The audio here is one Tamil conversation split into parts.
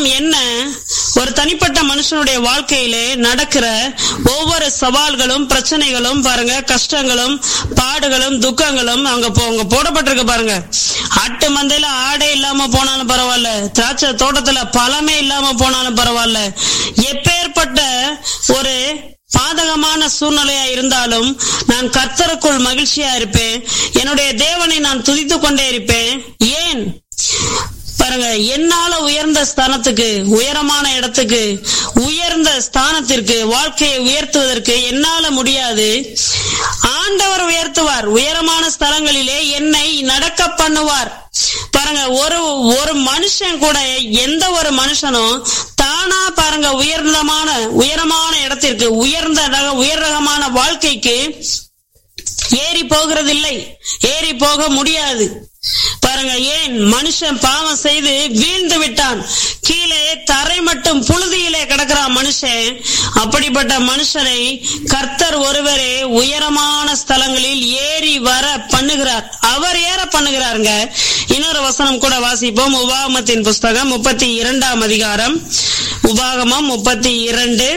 என்ன ஒரு தனிப்பட்ட மனுஷனுடைய வாழ்க்கையிலே நடக்கிற ஒவ்வொரு சவால்களும் பிரச்சனைகளும் பாருங்க கஷ்டங்களும் பாடுகளும் துக்கங்களும் அங்க போ- அங்க போடப்பட்டிருக்கு பாருங்க ஆட்டு மந்தையில ஆடே இல்லாம போனாலும் பரவாயில்ல திராட்சை தோட்டத்துல பழமே இல்லாம போனாலும் பரவாயில்ல எப்பேற்பட்ட ஒரு பாதகமான சூழ்நிலையா இருந்தாலும் நான் கர்த்தருக்குள் மகிழ்ச்சியா இருப்பேன் என்னுடைய தேவனை நான் துதித்துக் கொண்டே இருப்பேன் ஏன் பாருங்க என்னால உயர்ந்த ஸ்தானத்துக்கு உயரமான இடத்துக்கு உயர்ந்த ஸ்தானத்திற்கு வாழ்க்கையை உயர்த்துவதற்கு என்னால முடியாது ஆண்டவர் உயர்த்துவார் உயரமான ஸ்தலங்களிலே என்னை நடக்க பண்ணுவார் பாருங்க ஒரு ஒரு மனுஷன் கூட எந்த ஒரு மனுஷனும் தானா பாருங்க உயர்ந்தமான உயரமான இடத்திற்கு உயர்ந்த ரக- உயர் ரகமான வாழ்க்கைக்கு ஏறி போகிறதில்லை ஏறி போக முடியாது பாருங்க ஏன் மனுஷன் பாவம் செய்து வீழ்ந்து விட்டான் கீழே தரை மட்டும் புழுதியிலே கிடக்கிறான் மனுஷன் அப்படிப்பட்ட மனுஷனை கர்த்தர் ஒருவரே உயரமான ஸ்தலங்களில் ஏறி வர பண்ணுகிறார் அவர் ஏற பண்ணுகிறாருங்க இன்னொரு வசனம் கூட வாசிப்போம் உபாகமத்தின் புஸ்தகம் முப்பத்தி இரண்டாம் அதிகாரம் உபாகமம் முப்பத்தி இரண்டு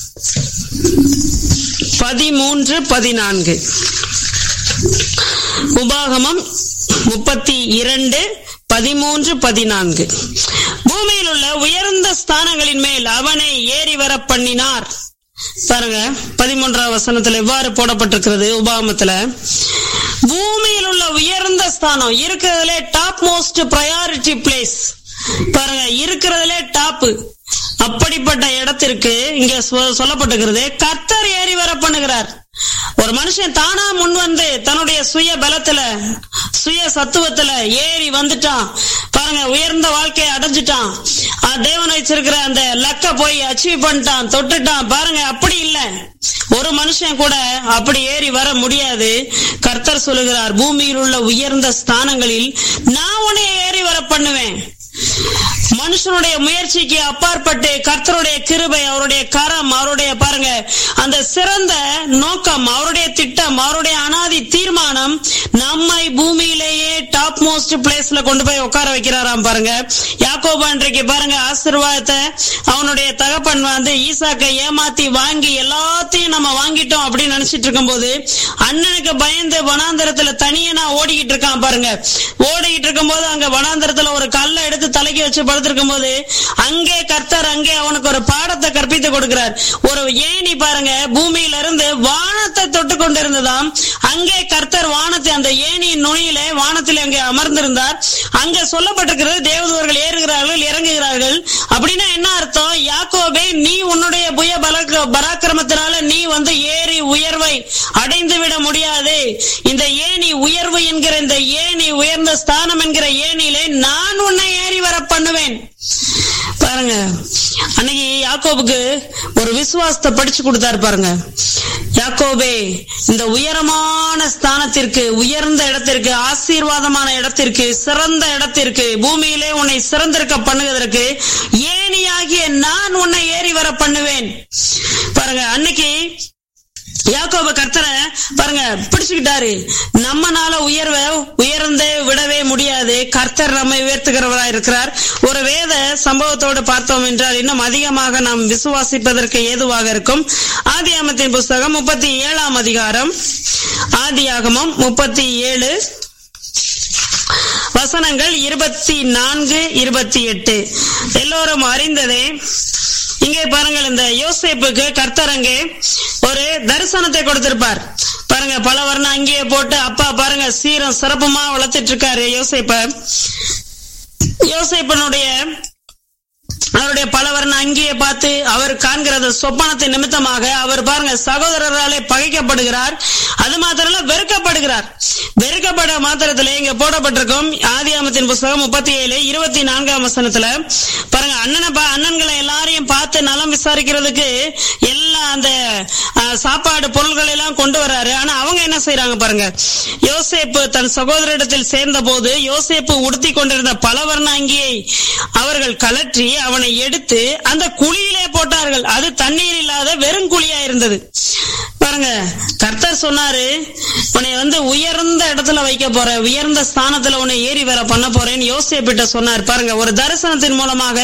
பதிமூன்று பதினான்கு உபாகமம் முப்பத்தி இரண்டு பதிமூன்று பதினான்கு பூமியில் உள்ள உயர்ந்த ஸ்தானங்களின் மேல் அவனை ஏறி வர பண்ணினார் பாருங்க பதிமூன்றாம் வசனத்துல எவ்வாறு போடப்பட்டிருக்கிறது உபாகமத்துல பூமியில் உள்ள உயர்ந்த ஸ்தானம் இருக்கிறதுலே டாப் மோஸ்ட் ப்ரையாரிட்டி பிளேஸ் பாருங்க இருக்கிறதுலே டாப் அப்படிப்பட்ட இடத்திற்கு இங்க சொ- சொல்லப்பட்டிருக்கிறது கர்த்தர் ஏறி வர பண்ணுகிறார் ஒரு மனுஷன் தானா முன் வந்து தன்னுடைய சுய பலத்துல சுய சத்துவத்துல ஏறி வந்துட்டான் பாருங்க உயர்ந்த வாழ்க்கையை அடைஞ்சிட்டான் ஆஹ் தேவன் வச்சிருக்கிற அந்த லக்க போய் அச்சீவ் பண்ணிட்டான் தொட்டுட்டான் பாருங்க அப்படி இல்ல ஒரு மனுஷன் கூட அப்படி ஏறி வர முடியாது கர்த்தர் சொல்லுகிறார் பூமியில் உள்ள உயர்ந்த ஸ்தானங்களில் நான் உன்னை ஏறி வர பண்ணுவேன் மனுஷனுடைய முயற்சிக்கு அப்பாற்பட்டு கர்த்தருடைய கிருபை அவருடைய கரம் அவருடைய பாருங்க அந்த சிறந்த நோக்கம் அவருடைய திட்டம் அவருடைய அனாதி தீர்மானம் நம்மை பூமியிலேயே டாப் மோஸ்ட் பிளேஸ்ல கொண்டு போய் உட்கார வைக்கிறாராம் பாருங்க யாக்கோபா இன்றைக்கு பாருங்க ஆசீர்வாதத்தை அவனுடைய தகப்பன் வந்து ஈசாக்கை ஏமாத்தி வாங்கி எல்லாத்தையும் நம்ம வாங்கிட்டோம் அப்படின்னு நினைச்சிட்டு இருக்கும்போது அண்ணனுக்கு பயந்து வனாந்தரத்துல தனியனா ஓடிக்கிட்டு இருக்கான் பாருங்க ஓடிக்கிட்டு இருக்கும்போது அங்க வனாந்தரத்துல ஒரு கல்லை எடுத்து தலைக்கு வச்சு படுத்திருக்கும் போது அங்கே கர்த்தர் அங்கே அவனுக்கு ஒரு பாடத்தை கற்பித்து கொடுக்கிறார் ஒரு ஏணி பாருங்க பூமியில இருந்து வானத்தை தொட்டு கொண்டிருந்ததாம் அங்கே கர்த்தர் வானத்தை அந்த ஏணியின் நுனியில வானத்தில் அங்கே அமர்ந்திருந்தார் அங்க சொல்லப்பட்டிருக்கிறது தேவதூர்கள் ஏறுகிறார்கள் இறங்குகிறார்கள் அப்படின்னா என்ன அர்த்தம் யாக்கோபே நீ உன்னுடைய புய பலக்க பராக்கிரமத்தினால நீ வந்து ஏறி உயர்வை அடைந்து விட முடியாது இந்த ஏணி உயர்வு என்கிற இந்த ஏணி உயர்ந்த ஸ்தானம் என்கிற ஏணியிலே நான் உன்னை ஏறி வர பண்ணுவேன் பாருங்க அன்னைக்கு யாக்கோபுக்கு ஒரு விசுவாசத்தை படிச்சு கொடுத்தாரு பாருங்க யாக்கோபே இந்த உயரமான ஸ்தானத்திற்கு உயர்ந்த இடத்திற்கு ஆசீர்வாதமான இடத்திற்கு சிறந்த இடத்திற்கு பூமியிலே உன்னை சிறந்திருக்க பண்ணுவதற்கு ஏணியாகிய நான் உன்னை ஏறி வர பண்ணுவேன் பாருங்க அன்னைக்கு யாக்கோப கர்த்தரை பாருங்க பிடிச்சுக்கிட்டாரு நம்மனால உயர்வை உயர்ந்தே விடவே முடியாது கர்த்தர் நம்மை உயர்த்துகிறவராய் இருக்கிறார் ஒரு வேத சம்பவத்தோடு பார்த்தோம் என்றால் இன்னும் அதிகமாக நாம் விசுவாசிப்பதற்கு ஏதுவாக இருக்கும் ஆதியாமத்தின் புஸ்தகம் முப்பத்தி ஏழாம் அதிகாரம் ஆதியாகமம் முப்பத்தி ஏழு வசனங்கள் இருபத்தி நான்கு இருபத்தி எட்டு எல்லோரும் அறிந்ததே இங்கே பாருங்கள் இந்த யோசேப்புக்கு கர்த்தர் அங்கே ஒரு தரிசனத்தை கொடுத்திருப்பார் பாருங்க பல வர்ணம் அங்கேயே போட்டு அப்பா பாருங்க சீரம் சிறப்புமா வளர்த்துட்டு இருக்காரு யோசேப்ப யோசேப்பனுடைய அவருடைய பலவரன் அங்கேயே பார்த்து அவர் காண்கிறது சொப்பனத்தின் நிமித்தமாக அவர் பாருங்க சகோதரராலே பகைக்கப்படுகிறார் அது மாத்திரமல்ல வெறுக்கப்படுகிறார் வெறுக்கப்பட மாத்திரத்துல இங்க போடப்பட்டிருக்கும் ஆதியாமத்தின் புஸ்தகம் முப்பத்தி ஏழு இருபத்தி நான்காம் வசனத்துல பாருங்க அண்ணனை பா- அண்ணன்களை எல்லாரையும் பார்த்து நலம் விசாரிக்கிறதுக்கு எல்லா அந்த அஹ், சாப்பாடு பொருள்கள் எல்லாம் கொண்டு வராரு ஆனா அவங்க என்ன செய்யறாங்க பாருங்க யோசேப்பு தன் சகோதரிடத்தில் சேர்ந்த போது யோசேப்பு உடுத்தி கொண்டிருந்த பலவர்ண அங்கியை அவர்கள் கலற்றி அவனை எடுத்து அந்த குழியிலே போட்டார்கள் அது தண்ணீர் இல்லாத வெறும் குழியா இருந்தது பாருங்க கர்த்தர் சொன்னாரு உன்னை வந்து உயர்ந்த இடத்துல வைக்க போற உயர்ந்த ஸ்தானத்துல உன்னை ஏறி வர பண்ண போறேன்னு யோசேப்பிட்ட சொன்னார் பாருங்க ஒரு தரிசனத்தின் மூலமாக